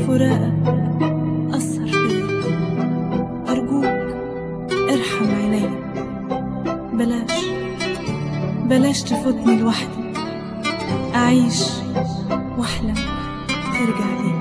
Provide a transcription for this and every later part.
فراقك أثر فيا أرجوك ارحم عينيا بلاش بلاش تفوتني لوحدي أعيش وأحلم ترجع لي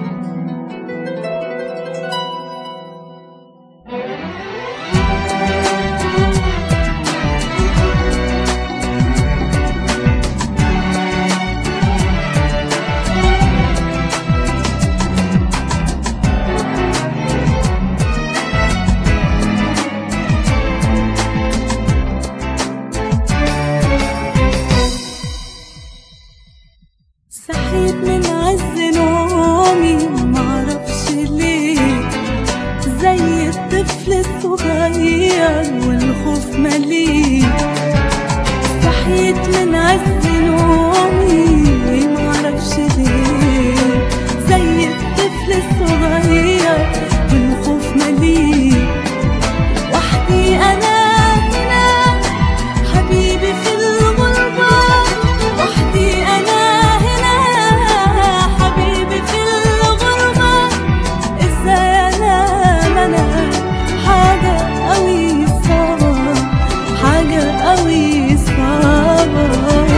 صحيت من عز نومي معرفش ليه زي الطفل الصغير والخوف مليه صحيت من عز نومي معرفش ليه زي الطفل الصغير والخوف مليه وحدي انا هنا حبيبي في الغربة وحدي أنا هنا حبيبي في الغربة إزاي أنام أنا حاجة أوي صعبة حاجة أوي صعبة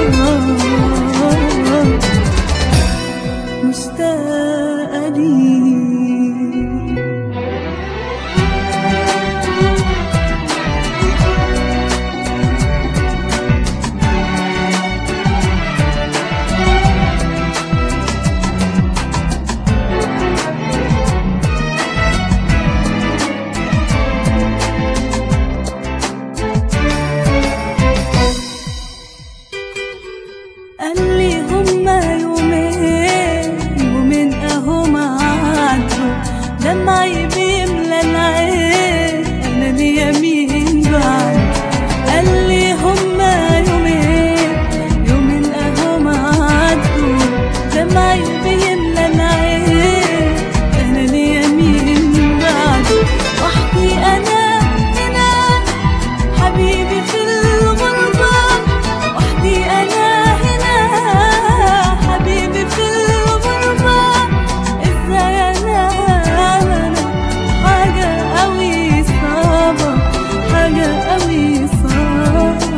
مشتاقة ليك قال لي هما يومين يومين اهو معدوا دمعي بيملى العين انا ليا مين بعد قال لي هما يومين يومين اهو معدوا دمعي بيملى العين انا ليا مين بعد وحدي انا هنا حبيبي في الغربة وحدي أنا هنا حبيبي في الغربة إزاي أنا أنا حاجة أوي صعبة حاجة أوي صعبة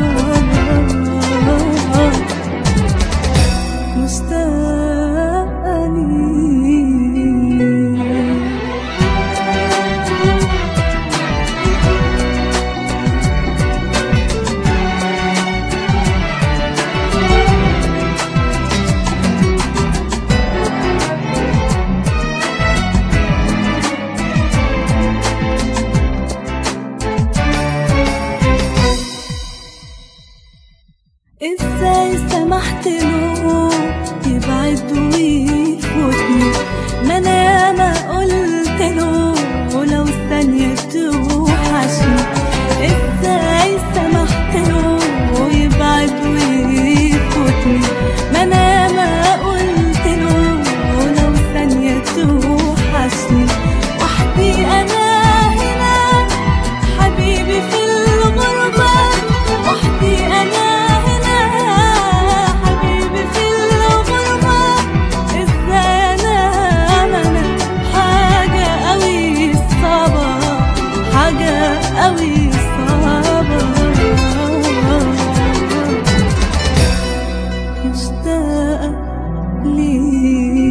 مشتاقة ليك ازاي سمحت له يبعد ويفوتني ما انا ياما قلت له ولو ثانية توحشني ازاي سمحت له يبعد ويفوتني ما انا ياما قلت له ولو ثانية توحشني وحدي انا هنا حبيبي في الغربة وحدي أنا هنا حبيبي في الغربة إزاي أنام أنا حاجة أوي صعبة حاجة أوي صعبة مشتاقة ليك